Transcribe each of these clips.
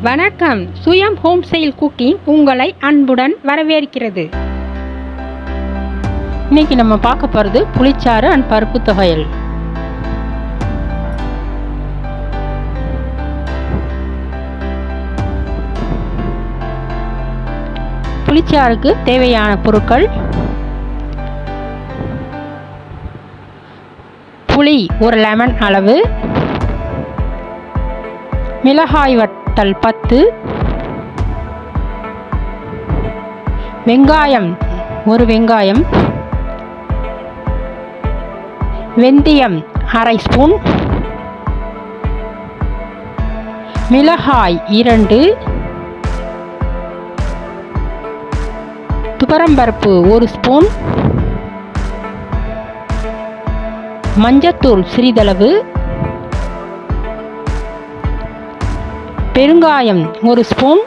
வணக்கம் சுயம் home style cooking உங்களை அன்புடன் வரவேற்கிறது இன்னைக்கு நம்ம பார்க்க போகிறது புளிச்சாறு அண்ட் பருப்பு தொகையல் புளிச்சாறுக்கு தேவையான பொருட்கள் புளி ஒரு லெமன் அளவு மிளகாய் வட்டல் பத்து வெங்காயம் ஒரு வெங்காயம் வெந்தயம் அரை ஸ்பூன் மிளகாய் இரண்டு துவரம்பருப்பு ஒரு ஸ்பூன் மஞ்சத்தூள் சிறிதளவு பெருங்காயம் ஒரு ஸ்பூன்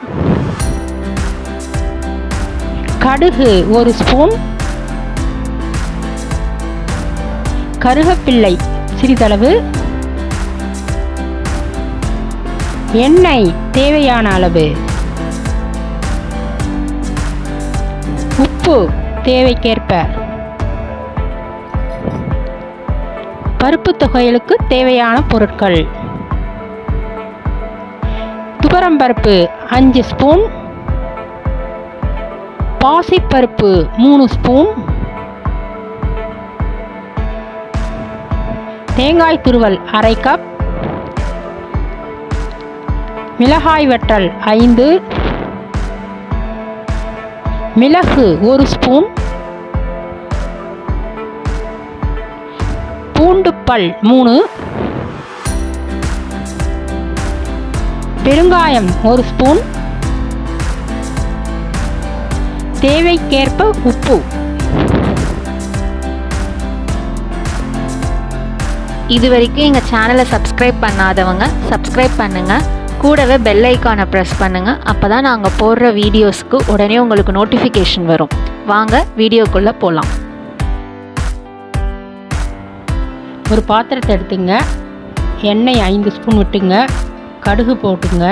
கடுகு ஒரு ஸ்பூன் கருகப்பிள்ளை சிறிதளவு எண்ணெய் தேவையான அளவு உப்பு தேவைக்கேற்ப பருப்பு தொகையலுக்கு தேவையான பொருட்கள் துவரம்பருப்பு அஞ்சு ஸ்பூன் பாசிப்பருப்பு மூணு ஸ்பூன் தேங்காய் துருவல் அரை கப் மிளகாய் வற்றல் ஐந்து மிளகு ஒரு ஸ்பூன் பூண்டு பல் மூணு பெருங்காயம் ஒரு ஸ்பூன் தேவைக்கேற்ப உப்பு இது வரைக்கும் எங்கள் சேனலை சப்ஸ்கிரைப் பண்ணாதவங்க சப்ஸ்கிரைப் பண்ணுங்கள் கூடவே பெல் ஐக்கானை ப்ரெஸ் பண்ணுங்கள் அப்போ தான் நாங்கள் போடுற வீடியோஸ்க்கு உடனே உங்களுக்கு நோட்டிஃபிகேஷன் வரும் வாங்க வீடியோக்குள்ளே போகலாம் ஒரு பாத்திரத்தை எடுத்துங்க எண்ணெய் ஐந்து ஸ்பூன் விட்டுங்க கடுகு போட்டுங்க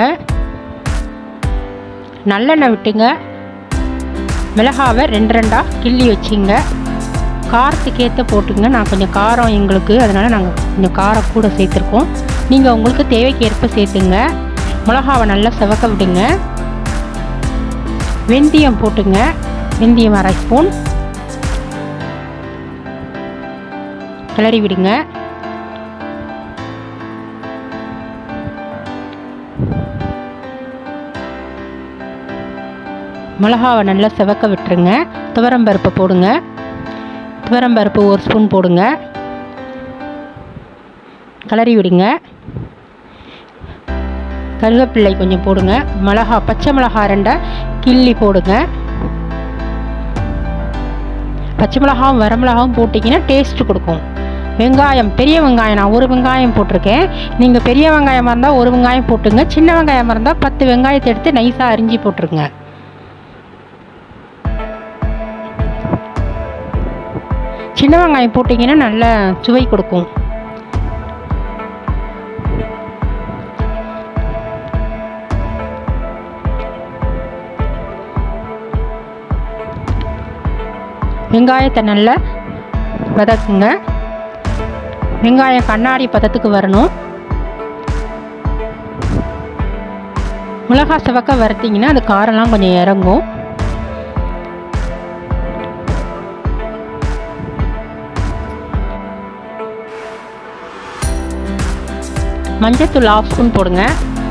நல்லெண்ணெய் விட்டுங்க மிளகாவை ரெண்டு ரெண்டாக கிள்ளி வச்சுங்க காரத்துக்கு ஏற்ற போட்டுங்க நான் கொஞ்சம் காரம் எங்களுக்கு அதனால் நாங்கள் கொஞ்சம் காரம் கூட சேர்த்துருக்கோம் நீங்கள் உங்களுக்கு தேவைக்கு ஏற்ப சேர்த்துங்க மிளகாவை நல்லா செவக்க விடுங்க வெந்தயம் போட்டுங்க வெந்தயம் அரை ஸ்பூன் கிளறி விடுங்க மிளகாவை நல்லா செவக்க விட்டுருங்க துவரம்பருப்பை போடுங்க துவரம்பருப்பு ஒரு ஸ்பூன் போடுங்க கிளறி விடுங்க கருவேப்பிள்ளை கொஞ்சம் போடுங்க மிளகா பச்சை மிளகா ரெண்டை கிள்ளி போடுங்க பச்சை மிளகாவும் வரமிளகாவும் போட்டிங்கன்னா டேஸ்ட் கொடுக்கும் வெங்காயம் பெரிய வெங்காயம் நான் ஒரு வெங்காயம் போட்டிருக்கேன் நீங்கள் பெரிய வெங்காயமாக இருந்தால் ஒரு வெங்காயம் போட்டுங்க சின்ன வெங்காயமாக இருந்தால் பத்து வெங்காயத்தை எடுத்து நைஸாக அரிஞ்சு போட்டுருங்க சின்ன வெங்காயம் போட்டிங்கன்னா நல்ல சுவை கொடுக்கும் வெங்காயத்தை நல்லா வதக்குங்க வெங்காயம் கண்ணாடி பதத்துக்கு வரணும் மிளகா செவக்க வறுத்தீங்கன்னா அது காரம்லாம் கொஞ்சம் இறங்கும் மஞ்சத்தூள் ஆஃப் ஸ்பூன் போடுங்க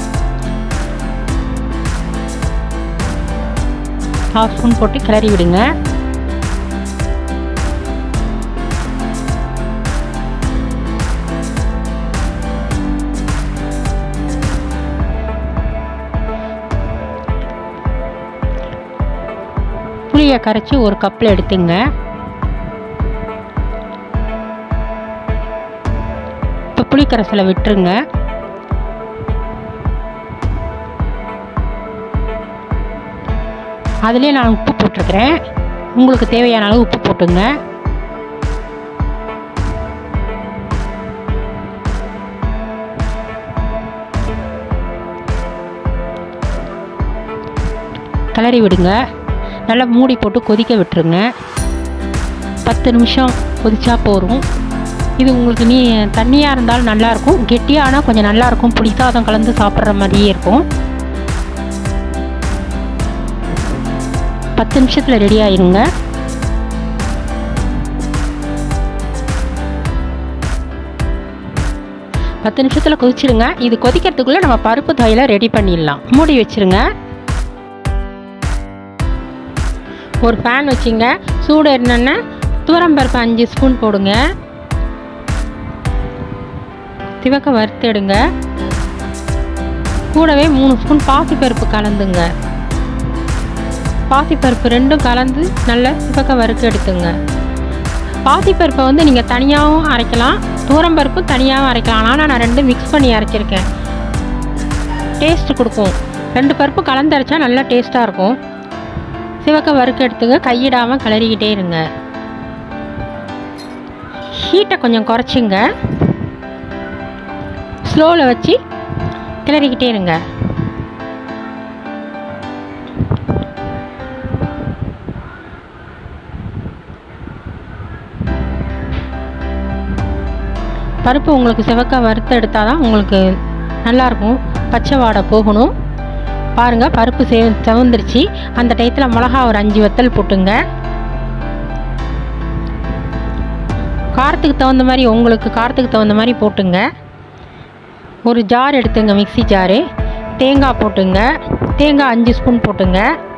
ஹாஃப் ஸ்பூன் போட்டு கிளறி விடுங்க புளியை கரைச்சி ஒரு கப்பில் எடுத்துங்க இப்போ புளிக்கரைசலை விட்டுருங்க அதுலேயே நான் உப்பு போட்டிருக்கிறேன் உங்களுக்கு தேவையான அளவு உப்பு போட்டுங்க கிளறி விடுங்க நல்லா மூடி போட்டு கொதிக்க விட்டுருங்க பத்து நிமிஷம் கொதிச்சா போதும் இது உங்களுக்கு நீ தண்ணியாக இருந்தாலும் நல்லாயிருக்கும் கெட்டியானா கொஞ்சம் நல்லாயிருக்கும் புளி சாதம் கலந்து சாப்பிட்ற மாதிரியே இருக்கும் பத்து நிமிஷத்தில் ரெடி ஆயிருங்க பத்து நிமிஷத்தில் கொதிச்சிடுங்க இது கொதிக்கிறதுக்குள்ளே நம்ம பருப்பு தொகையில் ரெடி பண்ணிடலாம் மூடி வச்சிருங்க ஒரு ஃபேன் வச்சுங்க சூடு என்னென்னா துவரம்பருப்பு அஞ்சு ஸ்பூன் போடுங்க சிவக்க வறுத்தெடுங்க கூடவே மூணு ஸ்பூன் பாசிப்பருப்பு கலந்துங்க பாசிப்பருப்பு ரெண்டும் கலந்து நல்லா சிவக்க வறுக்க எடுத்துங்க பாசிப்பருப்பை வந்து நீங்கள் தனியாகவும் அரைக்கலாம் தூரம்பருப்பு தனியாகவும் அரைக்கலாம் ஆனால் நான் ரெண்டும் மிக்ஸ் பண்ணி அரைச்சிருக்கேன் டேஸ்ட் கொடுக்கும் ரெண்டு பருப்பு கலந்து அரைச்சா நல்லா டேஸ்ட்டாக இருக்கும் சிவக்க வறுக்க எடுத்துங்க கையிடாமல் கிளறிக்கிட்டே இருங்க ஹீட்டை கொஞ்சம் குறைச்சிங்க ஸ்லோவில் வச்சு கிளறிக்கிட்டே இருங்க பருப்பு உங்களுக்கு சிவக்க வறுத்து எடுத்தால் தான் உங்களுக்கு நல்லாயிருக்கும் பச்சை வாடை போகணும் பாருங்கள் பருப்பு செவ செவந்துருச்சு அந்த டயத்தில் மிளகா ஒரு அஞ்சு வத்தல் போட்டுங்க காரத்துக்கு தகுந்த மாதிரி உங்களுக்கு காரத்துக்கு தகுந்த மாதிரி போட்டுங்க ஒரு ஜார் எடுத்துங்க மிக்ஸி ஜாரு தேங்காய் போட்டுங்க தேங்காய் அஞ்சு ஸ்பூன் போட்டுங்க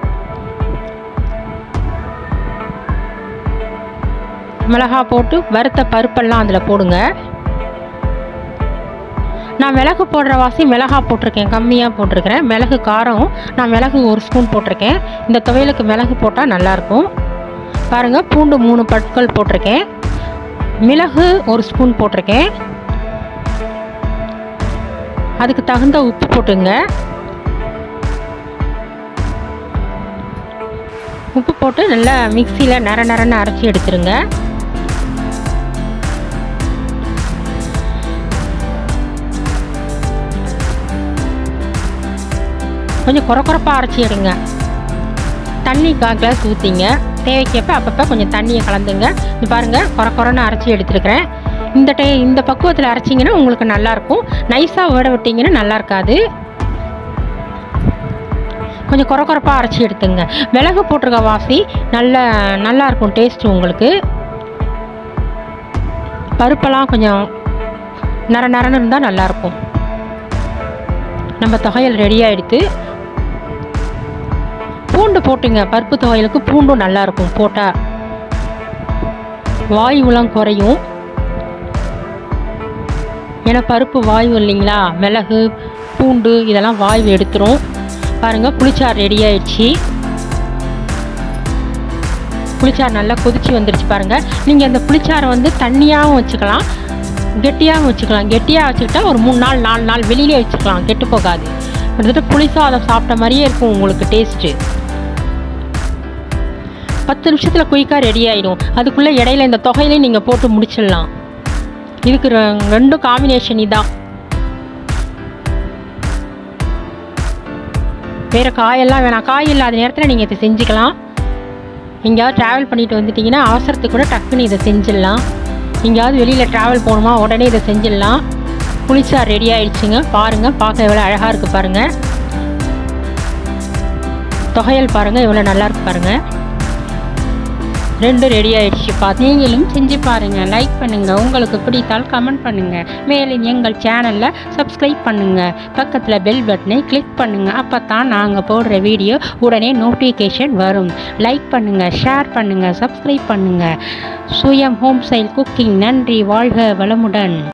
மிளகா போட்டு வறுத்த பருப்பெல்லாம் அதில் போடுங்க நான் மிளகு போடுற வாசி மிளகா போட்டிருக்கேன் கம்மியாக போட்டிருக்கிறேன் மிளகு காரம் நான் மிளகு ஒரு ஸ்பூன் போட்டிருக்கேன் இந்த துவையலுக்கு மிளகு போட்டால் நல்லாயிருக்கும் பாருங்கள் பூண்டு மூணு பற்கள் போட்டிருக்கேன் மிளகு ஒரு ஸ்பூன் போட்டிருக்கேன் அதுக்கு தகுந்த உப்பு போட்டுங்க உப்பு போட்டு நல்லா மிக்சியில் நர நரன்னு அரைச்சி எடுத்துருங்க கொஞ்சம் குறை குறைப்பாக அரைச்சி எடுங்க தண்ணி கால் கிளாஸ் ஊற்றிங்க தேவைக்கேற்ப அப்பப்போ கொஞ்சம் தண்ணியை கலந்துங்க இது பாருங்கள் குறை குறைன்னு அரைச்சி எடுத்துருக்கிறேன் இந்த டே இந்த பக்குவத்தில் அரைச்சிங்கன்னா உங்களுக்கு நல்லாயிருக்கும் நைஸாக விட விட்டிங்கன்னா நல்லா இருக்காது கொஞ்சம் குறை குறைப்பாக அரைச்சி எடுத்துங்க மிளகு போட்டிருக்க வாசி நல்ல நல்லா இருக்கும் டேஸ்ட்டு உங்களுக்கு பருப்பெல்லாம் கொஞ்சம் நர நரன்னு இருந்தால் நல்லாயிருக்கும் நம்ம தொகையல் ரெடி ஆகிடுத்து பூண்டு போட்டுங்க பருப்பு துவையலுக்கு பூண்டும் நல்லாயிருக்கும் போட்டால் வாயுலாம் குறையும் ஏன்னா பருப்பு வாயு இல்லைங்களா மிளகு பூண்டு இதெல்லாம் வாயு எடுத்துரும் பாருங்கள் புளிச்சாறு ரெடி ஆயிடுச்சு புளிச்சாறு நல்லா கொதிச்சு வந்துருச்சு பாருங்கள் நீங்கள் அந்த புளிச்சாறை வந்து தண்ணியாகவும் வச்சுக்கலாம் கெட்டியாகவும் வச்சுக்கலாம் கெட்டியாக வச்சுக்கிட்டா ஒரு மூணு நாள் நாலு நாள் வெளியிலே வச்சுக்கலாம் கெட்டு போகாது கிட்டத்தட்ட புளி சாதம் சாப்பிட்ட மாதிரியே இருக்கும் உங்களுக்கு டேஸ்ட்டு பத்து நிமிஷத்தில் குயிக்காக ரெடி ஆகிடும் அதுக்குள்ளே இடையில இந்த தொகையிலையும் நீங்கள் போட்டு முடிச்சிடலாம் இதுக்கு ரெ- ரெண்டும் காம்பினேஷன் இதான் வேறு காயெல்லாம் வேணாம் காய் இல்லாத நேரத்தில் நீங்கள் இதை செஞ்சுக்கலாம் எங்கேயாவது ட்ராவல் பண்ணிட்டு வந்துட்டீங்கன்னா அவசரத்துக்கு கூட டக்குன்னு இதை செஞ்சிடலாம் எங்கேயாவது வெளியில் ட்ராவல் போகணுமா உடனே இதை செஞ்சிடலாம் புளிச்சார் ரெடி ஆயிடுச்சுங்க பாருங்கள் பார்க்க எவ்வளோ அழகாக இருக்குது பாருங்கள் தொகையல் பாருங்கள் எவ்வளோ நல்லா இருக்கு பாருங்கள் ரெண்டும் ரெடி ஆயிடுச்சு பார்த்து நீங்களும் செஞ்சு பாருங்கள் லைக் பண்ணுங்கள் உங்களுக்கு பிடித்தால் கமெண்ட் பண்ணுங்கள் மேலும் எங்கள் சேனலில் சப்ஸ்கிரைப் பண்ணுங்கள் பக்கத்தில் பெல் பட்டனை கிளிக் பண்ணுங்கள் அப்போ தான் நாங்கள் போடுற வீடியோ உடனே நோட்டிஃபிகேஷன் வரும் லைக் பண்ணுங்கள் ஷேர் பண்ணுங்கள் சப்ஸ்கிரைப் பண்ணுங்கள் சுயம் ஹோம் ஸ்டைல் குக்கிங் நன்றி வாழ்க வளமுடன்